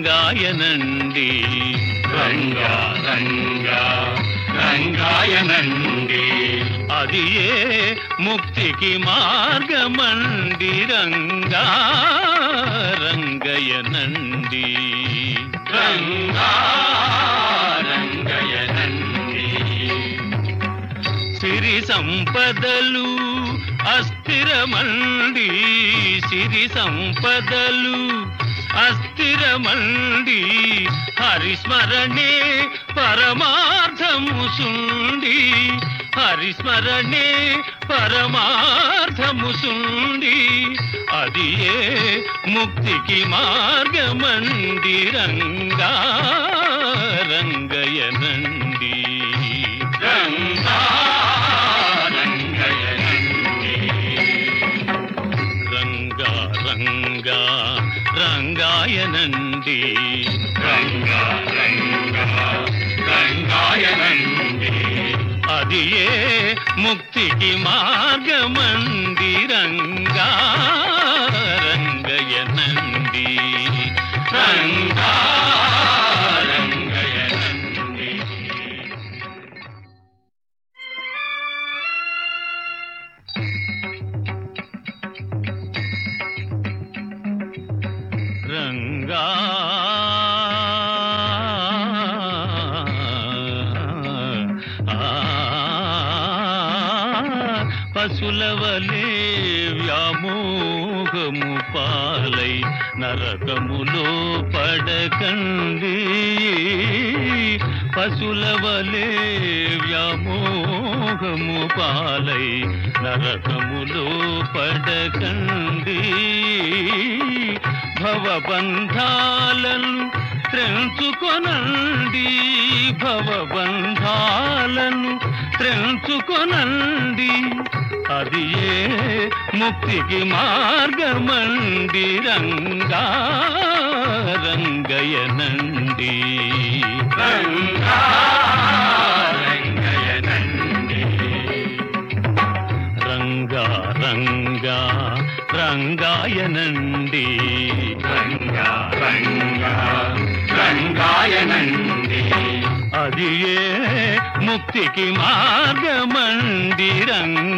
రంగాయనండి రంగా రంగా రంగాయనండి అది ఏ ముక్తికి మార్గమండి రంగా రంగయనండి రంగా రంగయనండి సిరి సంపదలు అస్థిరమండి సిరి సంపదలు అస్థిరమండి హరిస్మరణే పరమార్థము సుండి హరిస్మరణే పరమార్థము సుండి అది ఏ ముక్తికి మార్గమండి రంగా రంగయనండి రంగా రంగయనండి రంగా రంగా రంగాయనండి రంగా రంగా రంగాయనండి అది ఏ ముక్తికి మార్గమంది రంగా రంగయనండి రంగా రంగయనండి రంగా పశులవలే వ్యామోహము పాలై నరకములో పడకండి పశులవలే వ్యామోహము పాలై నరకములో పడకండి భవబంధాలను త్రెంచుకొనండి భవబంధాలను త్రెంచుకొనండి అది ఏ ముక్తికి మార్గమండి రంగా రంగయనండి రంగా రంగయనండి రంగా రంగా రంగాయనండి రంగా రంగా రంగాయనండి అది ఏ ముక్తికి మార్గమండి రంగా